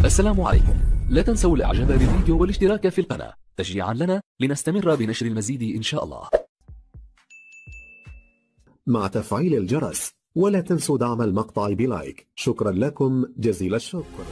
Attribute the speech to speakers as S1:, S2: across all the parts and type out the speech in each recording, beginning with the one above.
S1: السلام عليكم لا تنسوا الاعجاب بالفيديو والاشتراك في القناة تشجيعا لنا لنستمر بنشر المزيد ان شاء الله
S2: مع تفعيل الجرس ولا تنسوا دعم المقطع بلايك شكرا لكم جزيل الشكر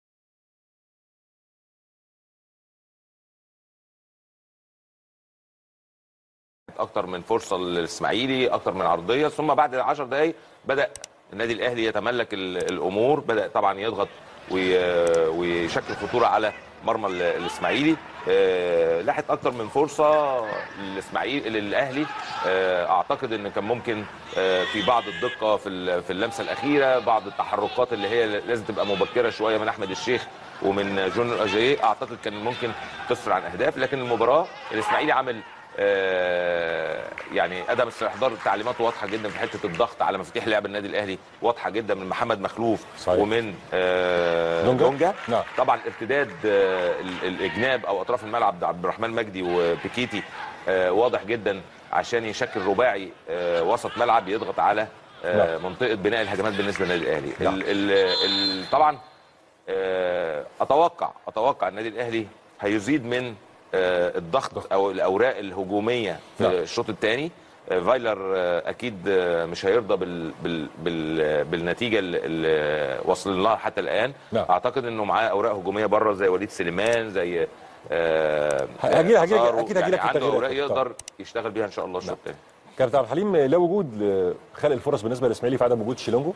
S3: اكتر من فرصه للاسماعيلي اكتر من عرضيه ثم بعد 10 دقائق بدا النادي الاهلي يتملك ال- الامور بدا طبعا يضغط وي- ويشكل خطوره على مرمى ال- الاسماعيلي آه، لاحت اكتر من فرصه للاسماعيلي للاهلي آه، اعتقد ان كان ممكن آه، في بعض الدقه في ال- في اللمسه الاخيره بعض التحركات اللي هي لازم تبقى مبكره شويه من احمد الشيخ ومن جون اجاي اعتقد كان ممكن تسفر عن اهداف لكن المباراه الاسماعيلي عمل آه، يعني ادم استحضار التعليمات واضحه جدا في حته الضغط على مفاتيح لعب النادي الاهلي واضحه جدا من محمد مخلوف
S4: صحيح.
S3: ومن آه،
S4: دونجا؟
S3: دونجا
S4: نعم.
S3: طبعا ارتداد آه، ال- الاجناب او اطراف الملعب عبد الرحمن مجدي وبيكيتي آه، واضح جدا عشان يشكل رباعي آه، وسط ملعب يضغط على آه، منطقه بناء الهجمات بالنسبه للنادي الاهلي
S4: نعم.
S3: ال- ال- ال- طبعا آه، اتوقع اتوقع النادي الاهلي هيزيد من آه، الضغط او الاوراق الهجوميه في
S4: نعم.
S3: الشوط الثاني فايلر آه، اكيد آه، مش هيرضى بال بال بال بالنتيجه اللي- اللي واصلين لها حتى الان
S4: نعم.
S3: اعتقد انه معاه اوراق هجوميه بره زي وليد سليمان زي آه،
S4: هجي- هجي-
S3: أزارو.
S4: أكيد هجي لك في
S3: يعني عنده
S4: التغييرات.
S3: اوراق
S4: طبعا.
S3: يقدر يشتغل بيها ان شاء الله الشوط الثاني
S4: كابتن عبد الحليم لا وجود خلق الفرص بالنسبه للاسماعيلي في عدم وجود شيلونجو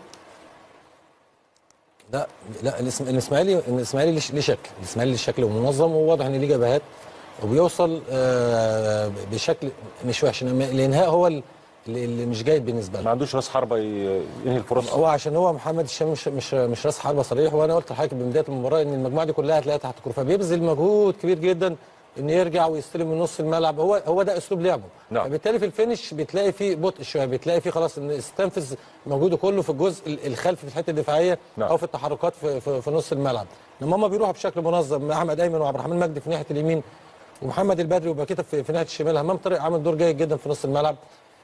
S5: لا لا الإسم- الاسماعيلي الاسماعيلي ليه- ليه شكل الاسماعيلي ليه شكل منظم وواضح ان ليه جبهات وبيوصل آه، بشكل مش وحش انما الانهاء هو ال- اللي اللي مش جيد بالنسبه
S4: ما
S5: له
S4: عندوش راس حربه ي- ينهي الفرص
S5: هو عشان هو محمد الشام مش مش مش راس حربه صريح وانا قلت لحضرتك من بدايه المباراه ان المجموعه دي كلها هتلاقيها تحت كوره فبيبذل مجهود كبير جدا ان يرجع ويستلم من نص الملعب هو هو ده اسلوب لعبه
S4: نعم.
S5: فبالتالي في الفينش بتلاقي فيه بطء شويه بتلاقي فيه خلاص ان استنفذ مجهوده كله في الجزء ال- الخلفي في الحته الدفاعيه
S4: نعم.
S5: او في التحركات في, في, في نص الملعب لما هم بيروحوا بشكل منظم مع احمد ايمن وعبد الرحمن مجدي في ناحيه اليمين ومحمد البدري وباكيتا في, في ناحيه الشمال همام طارق عامل دور جيد جدا في نص الملعب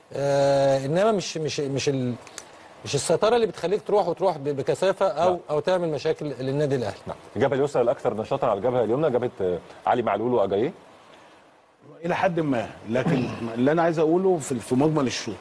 S5: آه انما مش مش مش ال مش السيطره اللي بتخليك تروح وتروح ب- بكثافه او
S4: نعم.
S5: او تعمل مشاكل للنادي الاهلي
S4: نعم الجبهه اليسرى الاكثر نشاطا على الجبهه اليمنى جبهه آه، علي معلول واجاييه
S6: الى حد ما لكن اللي انا عايز اقوله في في مجمل الشوط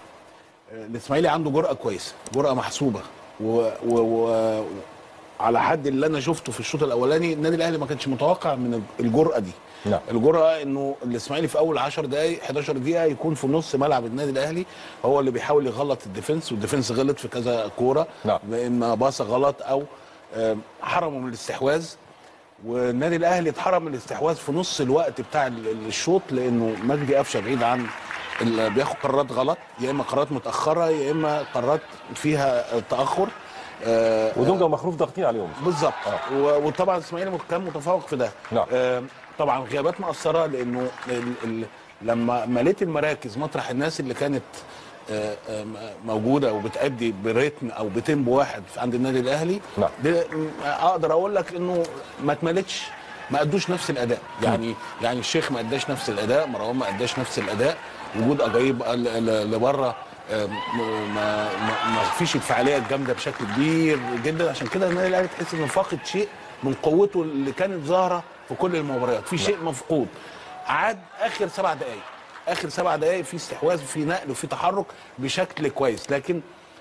S6: آه، الاسماعيلي عنده جرأه كويسه جرأه محسوبه و, و, و على حد اللي انا شفته في الشوط الاولاني النادي الاهلي ما كانش متوقع من الجرأه دي
S4: نعم.
S6: الجرأه انه الاسماعيلي في اول 10 دقائق 11 دقيقه يكون في نص ملعب النادي الاهلي هو اللي بيحاول يغلط الديفنس والديفنس غلط في كذا كوره
S4: نعم.
S6: اما باصه غلط او آم، حرمه من الاستحواذ والنادي الاهلي اتحرم من الاستحواذ في نص الوقت بتاع ال- ال- الشوط لانه مجدي قفشه بعيد عن ال- بياخد قرارات غلط يا اما قرارات متاخره يا اما قرارات فيها تاخر آه،
S4: ودونجا ومخروف ضاغطين عليهم
S6: بالظبط و- وطبعا الاسماعيلي كان متفوق في ده
S4: نعم.
S6: آه، طبعا غيابات مؤثره لانه ال ال لما مليت المراكز مطرح الناس اللي كانت آه، آه، موجوده وبتأدي بريتم او بتيمبو واحد عند النادي الاهلي
S4: نعم.
S6: ده م- اقدر اقول لك انه ما اتملتش ما ادوش نفس الاداء يعني يعني الشيخ ما اداش نفس الاداء مروان ما اداش نفس الاداء وجود اجايب ل- ل- لبره آه، م- ما ما ما فيش الفعاليه الجامده بشكل كبير جدا عشان كده النادي الاهلي تحس انه فاقد شيء من قوته اللي كانت ظاهره في كل المباريات في شيء مفقود عاد اخر سبع دقائق اخر سبع دقائق في استحواذ وفي نقل وفي تحرك بشكل كويس لكن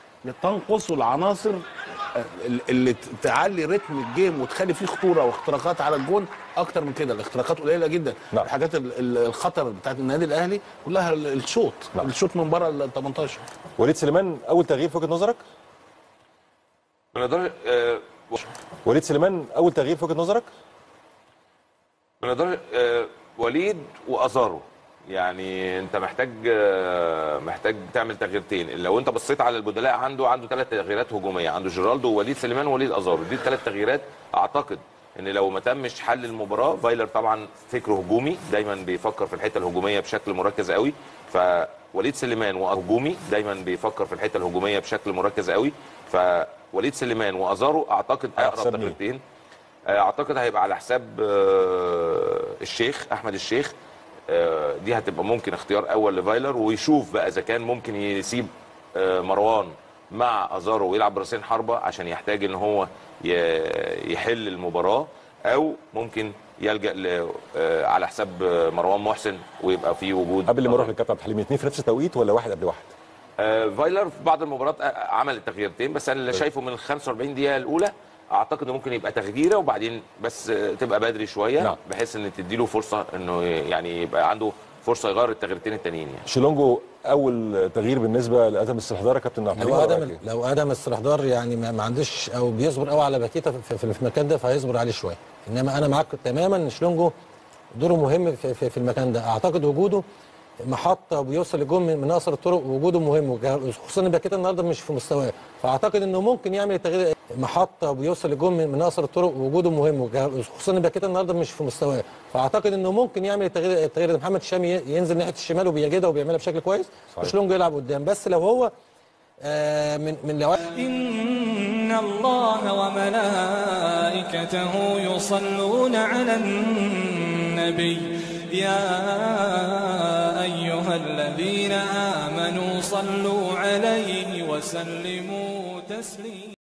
S6: تنقص العناصر آه، اللي تعلي رتم الجيم وتخلي فيه خطوره واختراقات على الجون اكتر من كده الاختراقات قليله جدا
S4: نعم.
S6: الحاجات ال- ال- الخطر بتاعت النادي الاهلي كلها ال- الشوط
S4: نعم.
S6: الشوط من بره ال 18
S4: وليد سليمان اول تغيير في وجهه نظرك
S3: من إدارة آه،
S4: وليد سليمان اول تغيير في وجهه نظرك
S3: من إدارة آه، وليد وازارو يعني انت محتاج آه، محتاج تعمل تغييرتين لو انت بصيت على البدلاء عنده عنده ثلاث تغييرات هجوميه عنده جيرالدو ووليد سليمان ووليد ازارو دي الثلاث تغييرات اعتقد ان لو ما تمش حل المباراه فايلر طبعا فكره هجومي دايما بيفكر في الحته الهجوميه بشكل مركز قوي فوليد سليمان وهجومي دايما بيفكر في الحته الهجوميه بشكل مركز قوي فوليد سليمان وازارو اعتقد
S4: على
S3: اقرب
S4: حساب مين؟
S3: تغييرتين اعتقد هيبقى على حساب آه، الشيخ احمد الشيخ آه، دي هتبقى ممكن اختيار اول لفايلر ويشوف بقى اذا كان ممكن يسيب آه، مروان مع ازارو ويلعب براسين حربه عشان يحتاج ان هو ي- يحل المباراه او ممكن يلجا ل- آه، على حساب مروان محسن ويبقى في وجود
S4: قبل ما اروح للكابتن عبد الحليم اثنين في نفس التوقيت ولا واحد قبل واحد؟
S3: آه، فايلر في بعض المباريات آه، عمل التغييرتين بس انا اللي شايفه من ال 45 دقيقه الاولى اعتقد انه ممكن يبقى تغييره وبعدين بس آه، تبقى بدري شويه
S4: نعم.
S3: بحيث ان تديله فرصه انه يعني يبقى عنده فرصه يغير التغييرتين التانيين يعني
S4: شيلونجو اول تغيير بالنسبه لادم الاستحضار يا كابتن عبد الحليم
S5: لو
S4: ولا
S5: ادم
S4: رأيك إيه؟
S5: لو ادم استحضار يعني ما ما عندوش او بيصبر قوي على باكيتا في, في, في المكان ده فهيصبر عليه شويه انما انا معاك تماما ان شلونجو دوره مهم في, في, في المكان ده اعتقد وجوده محطه وبيوصل لجون من من اقصر الطرق وجوده مهم وجا- خصوصا ان باكيتا النهارده مش في مستواه فاعتقد انه ممكن يعمل التغيير محطه وبيوصل لجون من من اقصر الطرق وجوده مهم وجا- خصوصا ان باكيتا النهارده مش في مستواه فاعتقد انه ممكن يعمل التغيير التغيير ده محمد شامي ينزل ناحيه الشمال وبيجدها وبيعملها بشكل كويس
S4: صحيح.
S5: وشلونجو يلعب قدام بس لو هو آه، من من لو
S7: إن الله وملائكته يصلون على النبي يا أيها الذين آمنوا صلوا عليه وسلموا تسليما